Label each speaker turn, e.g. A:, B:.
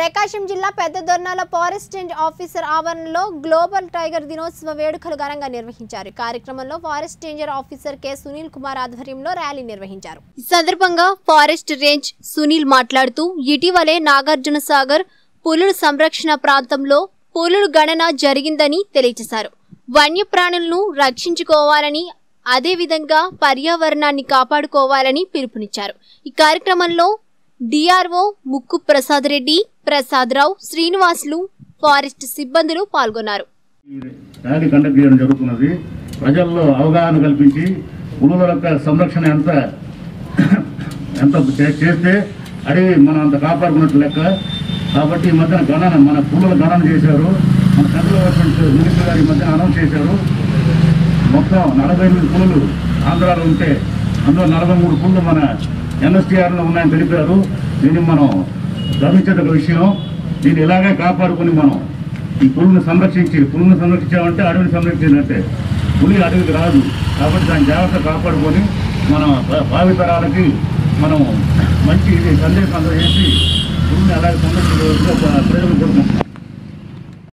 A: ప్రకాశం జిల్లా పెద్ద Dornala forest range officer ఆవరణలో గ్లోబల్ టైగర్ దినోత్సవ వేడుకలు ఘనంగా నిర్వహించారు ఈ కార్యక్రమంలో forest ranger officer K Sunil Kumar ఆధ్వర్యంలో ర్యాలీ నిర్వహించారు ఈ సందర్భంగా ఫారెస్ట్ రేంజ్ సునీల్ మాట్లాడుతూ ఇటీవలే నాగార్జున సాగర్ పులుల సంరక్షణ ప్రాంతంలో పులుల గణన జరిగిందని తెలియజేశారు వన్యప్రాణులను రక్షించుకోవాలని అదేవిధంగా పర్యావరణాన్ని కాపాడుకోవాలని పిలుపునిచ్చారు ఈ కార్యక్రమంలో డిఆర్ఓ ముక్కు ప్రసాద్ రెడ్డి ప్రసాద్ రావు శ్రీనివాసులు ఫారెస్ట్ సిబ్బందులు పాల్గొన్నారు
B: ఈ ర్యాలీ కండక్ట్ చేయడం జరుగుతున్నది ప్రజల్లో అవగాహన కల్పించి పులుల యొక్క సంరక్షణ ఎంత ఎంత చే- చేస్తే అడవి మనం అంత కాపాడుకున్నట్టు లెక్క కాబట్టి ఈ మధ్యన గణన మన పులుల గణన చేశారు మన సెంట్రల్ గవర్నమెంట్ మినిస్టర్ గారు ఈ మధ్యన అనౌన్స్ చేశారు మొత్తం నలభై ఎనిమిది పులులు ఆంధ్రాలో ఉంటే అందులో నలభై మూడు పులులు మన ఎన్ఎస్టీఆర్లో ఉన్నాయని తెలిపారు దీన్ని మనం గమనించదగ్గ విషయం దీన్ని ఇలాగే కాపాడుకొని మనం ఈ పులుని సంరక్షించి పులుని సంరక్షించామంటే అడవిని సంరక్షించినట్టే పులి అడవికి రాదు కాబట్టి దాన్ని జాగ్రత్త కాపాడుకొని మన భా- భావితరాలకి మనం మంచి ఇది సందేశం అందజేసి పులిని అలాగే సంరక్షించవలసిన ప్రజలు కోరుకుంటున్నాం